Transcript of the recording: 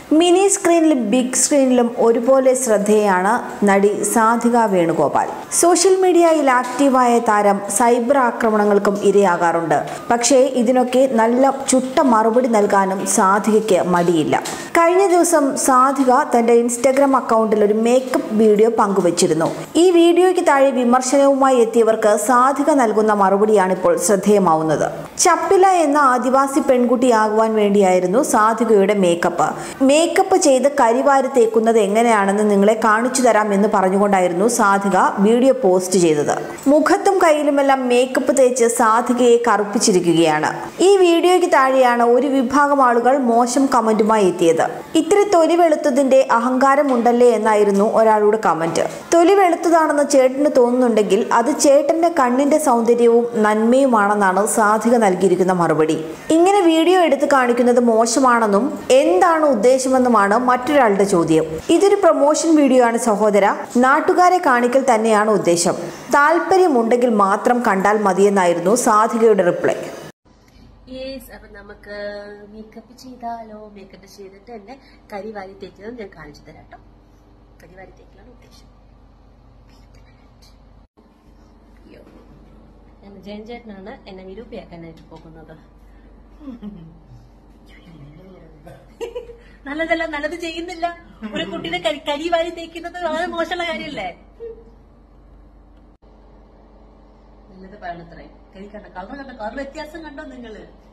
Mini സ്ക്രീനിലും big സ്ക്രീനിലും ഒരുപോലെ ശ്രദ്ധേയാണ് നടി Sadhika Venugopal social മീഡിയയിൽ ആക്റ്റീവായ താരം സൈബർ ആക്രമണങ്ങൾക്കും ഇരയാകാറുണ്ട് പക്ഷേ ഇതിനൊക്കെ നല്ല ചുട്ട മറുപടി നൽകാനും സാധികയ്ക്ക് മടിയില്ല കഴിഞ്ഞ ദിവസം സാധിക തന്റെ ഇൻസ്റ്റഗ്രാം അക്കൗണ്ടിൽ ഒരു മേക്കപ്പ് വീഡിയോ പങ്കുവച്ചിരുന്നു ഈ വീഡിയോയ്ക്ക് താഴെ വിമർശനവുമായി എത്തിയവർക്ക് സാധിക നൽകുന്ന മറുപടിയാണ് ഇപ്പോൾ ശ്രദ്ധേയമാവുന്നത് ചപ്പില എന്ന ആദിവാസി പെൺകുട്ടിയാകുവാൻ വേണ്ടിയായിരുന്നു സാധികയുടെ മേക്കപ്പ് മേക്കപ്പ് ചെയ്ത് കരിവാരി തേക്കുന്നത് എങ്ങനെയാണെന്ന് നിങ്ങളെ കാണിച്ചു തരാം എന്ന് പറഞ്ഞുകൊണ്ടായിരുന്നു സാധിക വീഡിയോ പോസ്റ്റ് ചെയ്തത് മുഖത്തും കയ്യിലുമെല്ലാം മേക്കപ്പ് തേച്ച് സാധികയെ കറുപ്പിച്ചിരിക്കുകയാണ് ഈ വീഡിയോയ്ക്ക് താഴെയാണ് ഒരു വിഭാഗം ആളുകൾ മോശം കമന്റുമായി എത്തിയത് ഇത്തിരി തൊലി വെളുത്തതിന്റെ അഹങ്കാരമുണ്ടല്ലേ എന്നായിരുന്നു ഒരാളുടെ കമന്റ് തൊലി വെളുത്തതാണെന്ന് ചേട്ടന് തോന്നുന്നുണ്ടെങ്കിൽ അത് ചേട്ടന്റെ കണ്ണിന്റെ സൗന്ദര്യവും നന്മയുമാണെന്നാണ് സാധിക നൽകിയിരിക്കുന്ന മറുപടി ഇങ്ങനെ വീഡിയോ എടുത്ത് കാണിക്കുന്നത് മോശമാണെന്നും എന്താണ് ഉദ്ദേശമെന്നുമാണ് മറ്റൊരാളുടെ ചോദ്യം ഇതൊരു പ്രൊമോഷൻ വീഡിയോ ആണ് സഹോദര നാട്ടുകാരെ കാണിക്കൽ തന്നെയാണ് ഉദ്ദേശം താല്പര്യമുണ്ടെങ്കിൽ മാത്രം കണ്ടാൽ മതിയെന്നായിരുന്നു സാധികയുടെ റിപ്ലൈ യേസ് അപ്പൊ നമുക്ക് മേക്കപ്പ് ചെയ്താലോ മേക്കപ്പ് ചെയ്തിട്ട് തന്നെ കരി വാരി തേക്കുന്നത് ഞാൻ കാണിച്ചു തരാം കേട്ടോ കരി വാരി തേക്കലാണ് ഉദ്ദേശം അയ്യോ. ഞാൻ ജയൻ ചേട്ടനാണ് എന്നെ നിരൂപയാക്കാനായിട്ട് പോകുന്നത് നല്ലതല്ല നല്ലത് ചെയ്യുന്നില്ല ഒരു കുട്ടീനെ കരി കരി വാരി തേക്കുന്നത് വളരെ മോശമുള്ള കാര്യമല്ലേ നല്ലത് പറയണത്രേ കരി കണ്ട കളർ കണ്ട കളർ വ്യത്യാസം കണ്ടോ നിങ്ങള്